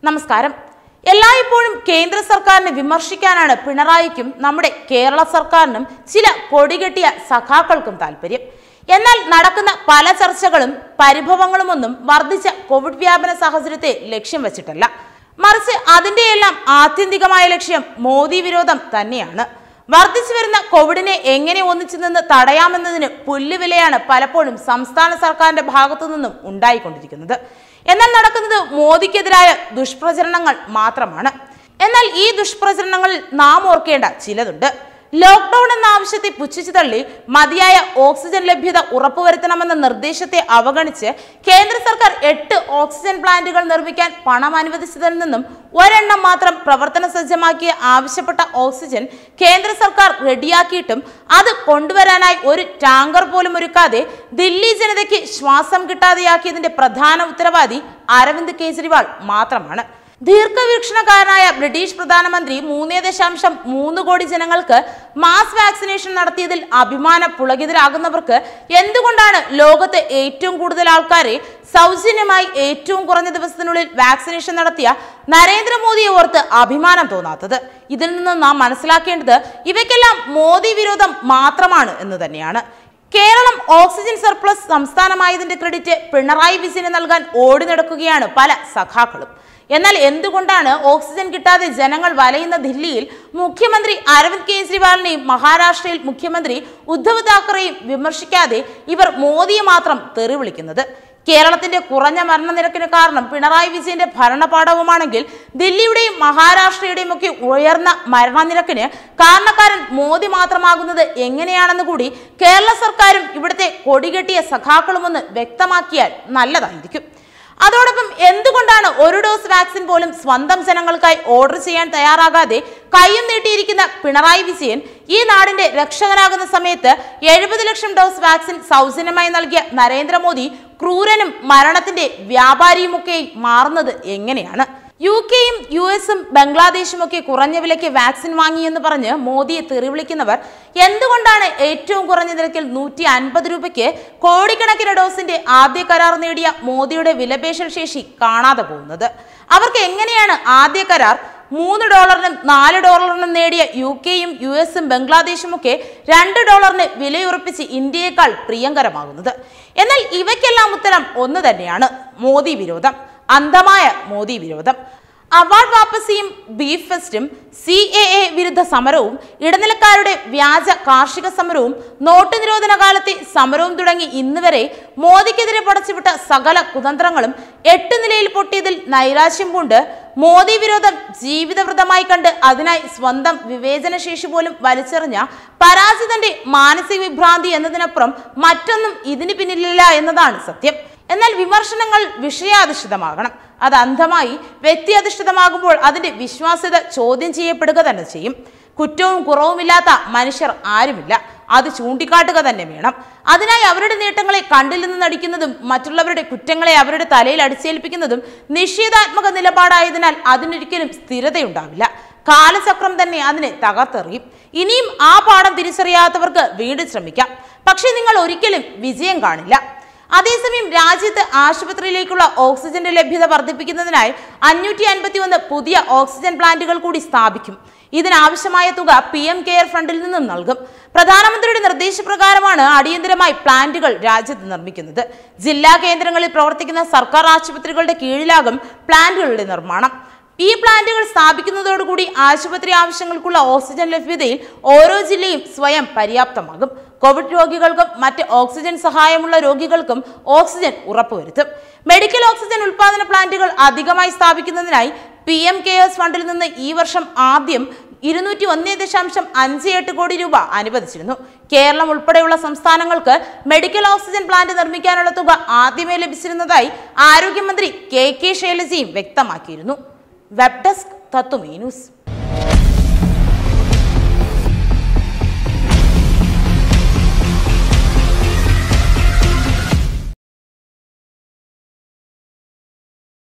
നമസ്കാരം എല്ലായ്പ്പോഴും കേന്ദ്ര സർക്കാരിനെ വിമർശിക്കാനാണ് പിണറായിക്കും നമ്മുടെ കേരള സർക്കാരിനും ചില കൊടികെട്ടിയ സഖാക്കൾക്കും താല്പര്യം എന്നാൽ നടക്കുന്ന പല ചർച്ചകളും പരിഭവങ്ങളുമൊന്നും വർദ്ധിച്ച കോവിഡ് വ്യാപന സാഹചര്യത്തെ ലക്ഷ്യം വെച്ചിട്ടല്ല മറിച്ച് അതിന്റെയെല്ലാം ആത്യന്തികമായ ലക്ഷ്യം മോദി വിരോധം തന്നെയാണ് വർദ്ധിച്ചു വരുന്ന കോവിഡിനെ എങ്ങനെ ഒന്നിച്ചു നിന്ന് തടയാമെന്നതിന് പുല്ലുവിലയാണ് പലപ്പോഴും സംസ്ഥാന സർക്കാരിന്റെ ഭാഗത്തു നിന്നും ഉണ്ടായിക്കൊണ്ടിരിക്കുന്നത് എന്നാൽ നടക്കുന്നത് മോദിക്കെതിരായ ദുഷ്പ്രചരണങ്ങൾ മാത്രമാണ് എന്നാൽ ഈ ദുഷ്പ്രചരണങ്ങളിൽ നാം ഓർക്കേണ്ട ചിലതുണ്ട് ലോക്ക്ഡൌൺ എന്ന ആവശ്യത്തെ പുച്ഛിച്ചു തള്ളി മതിയായ ഓക്സിജൻ ലഭ്യത ഉറപ്പുവരുത്തണമെന്ന നിർദ്ദേശത്തെ അവഗണിച്ച് കേന്ദ്ര സർക്കാർ എട്ട് ഓക്സിജൻ പ്ലാന്റുകൾ നിർമ്മിക്കാൻ പണം അനുവദിച്ചതിൽ നിന്നും ഒരെണ്ണം മാത്രം പ്രവർത്തന സജ്ജമാക്കിയ ആവശ്യപ്പെട്ട ഓക്സിജൻ കേന്ദ്ര സർക്കാർ റെഡിയാക്കിയിട്ടും അത് കൊണ്ടുവരാനായി ഒരു ടാങ്കർ പോലും ഒരുക്കാതെ ദില്ലി ജനതയ്ക്ക് ശ്വാസം കിട്ടാതെയാക്കിയതിന്റെ പ്രധാന ഉത്തരവാദി അരവിന്ദ് കെജ്രിവാൾ മാത്രമാണ് ദീർഘവീക്ഷണക്കാരനായ ബ്രിട്ടീഷ് പ്രധാനമന്ത്രി മൂന്നേ ദശാംശം മൂന്ന് കോടി ജനങ്ങൾക്ക് മാസ് വാക്സിനേഷൻ നടത്തിയതിൽ അഭിമാന പുളകിതരാകുന്നവർക്ക് എന്തുകൊണ്ടാണ് ലോകത്തെ ഏറ്റവും കൂടുതൽ ആൾക്കാരെ സൗജന്യമായി ഏറ്റവും കുറഞ്ഞ ദിവസത്തിനുള്ളിൽ വാക്സിനേഷൻ നടത്തിയ നരേന്ദ്രമോദിയെ ഓർത്ത് അഭിമാനം തോന്നാത്തത് ഇതിൽ നിന്ന് നാം മനസ്സിലാക്കേണ്ടത് ഇവയ്ക്കെല്ലാം മോദി വിരോധം മാത്രമാണ് എന്ന് തന്നെയാണ് കേരളം ഓക്സിജൻ സർപ്ലസ് സംസ്ഥാനമായതിന്റെ ക്രെഡിറ്റ് പിണറായി വിജയന് നൽകാൻ ഓടി നടക്കുകയാണ് പല സഖാക്കളും എന്നാൽ എന്തുകൊണ്ടാണ് ഓക്സിജൻ കിട്ടാതെ ജനങ്ങൾ വലയുന്ന ദില്ലിയിൽ മുഖ്യമന്ത്രി അരവിന്ദ് കെജ്രിവാളിനെയും മഹാരാഷ്ട്രയിൽ മുഖ്യമന്ത്രി ഉദ്ധവ് താക്കറെയും വിമർശിക്കാതെ ഇവർ മോദിയെ മാത്രം തെറി വിളിക്കുന്നത് കേരളത്തിന്റെ കുറഞ്ഞ മരണനിരക്കിന് കാരണം പിണറായി വിജയന്റെ ഭരണപാഠവുമാണെങ്കിൽ ദില്ലിയുടെയും മഹാരാഷ്ട്രയുടെയും ഒക്കെ ഉയർന്ന മരണനിരക്കിന് കാരണക്കാരൻ മോദി മാത്രമാകുന്നത് എങ്ങനെയാണെന്ന് കൂടി കേരള സർക്കാരും ഇവിടുത്തെ കൊടികെട്ടിയ സഖാക്കളുമൊന്ന് വ്യക്തമാക്കിയാൽ നല്ലതായിരിക്കും അതോടൊപ്പം എന്തുകൊണ്ടാണ് ഒരു ഡോസ് വാക്സിൻ പോലും സ്വന്തം ജനങ്ങൾക്കായി ഓർഡർ ചെയ്യാൻ തയ്യാറാകാതെ കയ്യും നീട്ടിയിരിക്കുന്ന പിണറായി വിജയൻ ഈ നാടിന്റെ രക്ഷകനാകുന്ന സമയത്ത് എഴുപത് ലക്ഷം ഡോസ് വാക്സിൻ സൗജന്യമായി നൽകിയ നരേന്ദ്രമോദി ക്രൂരനും മരണത്തിന്റെ വ്യാപാരിയുമൊക്കെ മാറുന്നത് എങ്ങനെയാണ് യു കെയും യു എസും ബംഗ്ലാദേശും ഒക്കെ കുറഞ്ഞ വിലയ്ക്ക് വാക്സിൻ വാങ്ങിയെന്ന് പറഞ്ഞ് മോദിയെ തെറിവിളിക്കുന്നവർ എന്തുകൊണ്ടാണ് ഏറ്റവും കുറഞ്ഞ നിരക്കിൽ നൂറ്റി അൻപത് രൂപയ്ക്ക് കോടിക്കണക്കിന് ഡോസിന്റെ ആദ്യ കരാർ നേടിയ മോദിയുടെ വിലപേശൽ ശേഷി കാണാതെ പോകുന്നത് അവർക്ക് എങ്ങനെയാണ് ആദ്യ കരാർ മൂന്ന് ഡോളറിനും നാല് ഡോളറിനും നേടിയ യു കെയും യു എസും ബംഗ്ലാദേശും ഒക്കെ രണ്ട് ഡോളറിന് വിലയുറപ്പിച്ച് ഇന്ത്യയേക്കാൾ പ്രിയങ്കരമാകുന്നത് എന്നാൽ ഇവയ്ക്കെല്ലാം ഉത്തരം ഒന്ന് തന്നെയാണ് മോദി വിരോധം അന്ധമായ മോദി വിരോധം അവാർഡ് വാപ്പസിയും ബീഫ് ഫെസ്റ്റും സി എ എ വിരുദ്ധ സമരവും ഇടനിലക്കാരുടെ വ്യാജ കാർഷിക സമരവും നോട്ട് നിരോധന കാലത്തെ സമരവും തുടങ്ങി ഇന്ന് വരെ മോദിക്കെതിരെ പടച്ചുവിട്ട സകല കുതന്ത്രങ്ങളും എട്ട് നിലയിൽ പൊട്ടിയതിൽ നൈരാശ്യം കൊണ്ട് മോദി വിരോധം ജീവിതവ്രതമായി കണ്ട് അതിനായി സ്വന്തം വിവേചനശേഷി പോലും വലിച്ചെറിഞ്ഞ പരാജിതന്റെ മാനസിക വിഭ്രാന്തി എന്നതിനപ്പുറം മറ്റൊന്നും ഇതിന് പിന്നിലില്ല എന്നതാണ് സത്യം എന്നാൽ വിമർശനങ്ങൾ വിഷയാധിഷ്ഠിതമാകണം അത് അന്ധമായി വ്യക്തിയധിഷ്ഠിതമാകുമ്പോൾ അതിന്റെ വിശ്വാസ്യത ചോദ്യം ചെയ്യപ്പെടുക തന്നെ ചെയ്യും കുറ്റവും കുറവുമില്ലാത്ത മനുഷ്യർ ആരുമില്ല അത് ചൂണ്ടിക്കാട്ടുക തന്നെ വേണം അതിനായി അവരുടെ നേട്ടങ്ങളെ കണ്ടിൽ നിന്ന് നടിക്കുന്നതും മറ്റുള്ളവരുടെ കുറ്റങ്ങളെ അവരുടെ തലയിൽ അടിച്ചേൽപ്പിക്കുന്നതും നിഷേധാത്മക നിലപാടായതിനാൽ അതിനൊരിക്കലും സ്ഥിരതയുണ്ടാവില്ല കാലചക്രം തന്നെ അതിനെ തകർത്തെറിയും ഇനിയും ആ പാഠം തിരിച്ചറിയാത്തവർക്ക് വീണ്ടും ശ്രമിക്കാം പക്ഷേ നിങ്ങൾ ഒരിക്കലും വിജയം കാണില്ല അതേസമയം രാജ്യത്ത് ആശുപത്രിയിലേക്കുള്ള ഓക്സിജന്റെ ലഭ്യത വർദ്ധിപ്പിക്കുന്നതിനായി അഞ്ഞൂറ്റി അൻപത്തി ഒന്ന് പുതിയ ഓക്സിജൻ പ്ലാന്റുകൾ കൂടി സ്ഥാപിക്കും ഇതിനാവശ്യമായ തുക പി എം കെയർ ഫണ്ടിൽ നിന്നും നൽകും പ്രധാനമന്ത്രിയുടെ നിർദ്ദേശപ്രകാരമാണ് അടിയന്തരമായി പ്ലാന്റുകൾ രാജ്യത്ത് നിർമ്മിക്കുന്നത് ജില്ലാ കേന്ദ്രങ്ങളിൽ പ്രവർത്തിക്കുന്ന സർക്കാർ ആശുപത്രികളുടെ കീഴിലാകും പ്ലാന്റുകളുടെ നിർമ്മാണം ഈ പ്ലാന്റുകൾ സ്ഥാപിക്കുന്നതോടുകൂടി ആശുപത്രി ആവശ്യങ്ങൾക്കുള്ള ഓക്സിജൻ ലഭ്യതയിൽ ഓരോ ജില്ലയും സ്വയം പര്യാപ്തമാകും കോവിഡ് രോഗികൾക്കും മറ്റ് ഓക്സിജൻ സഹായമുള്ള രോഗികൾക്കും ഓക്സിജൻ ഉറപ്പുവരുത്തും മെഡിക്കൽ ഓക്സിജൻ ഉൽപാദന പ്ലാന്റുകൾ അധികമായി സ്ഥാപിക്കുന്നതിനായി പി എം കെയേഴ്സ് ഫണ്ടിൽ നിന്ന് ഈ വർഷം ആദ്യം ഇരുന്നൂറ്റി ഒന്ന് ദശാംശം അഞ്ച് എട്ട് കോടി രൂപ അനുവദിച്ചിരുന്നു കേരളം ഉൾപ്പെടെയുള്ള സംസ്ഥാനങ്ങൾക്ക് മെഡിക്കൽ ഓക്സിജൻ പ്ലാന്റ് നിർമ്മിക്കാനുള്ള തുക ആദ്യമേ ലഭിച്ചിരുന്നതായി ആരോഗ്യമന്ത്രി കെ കെ ശൈലജയും വ്യക്തമാക്കിയിരുന്നു വെബ് ഡെസ്ക് തത്വമേ ന്യൂസ്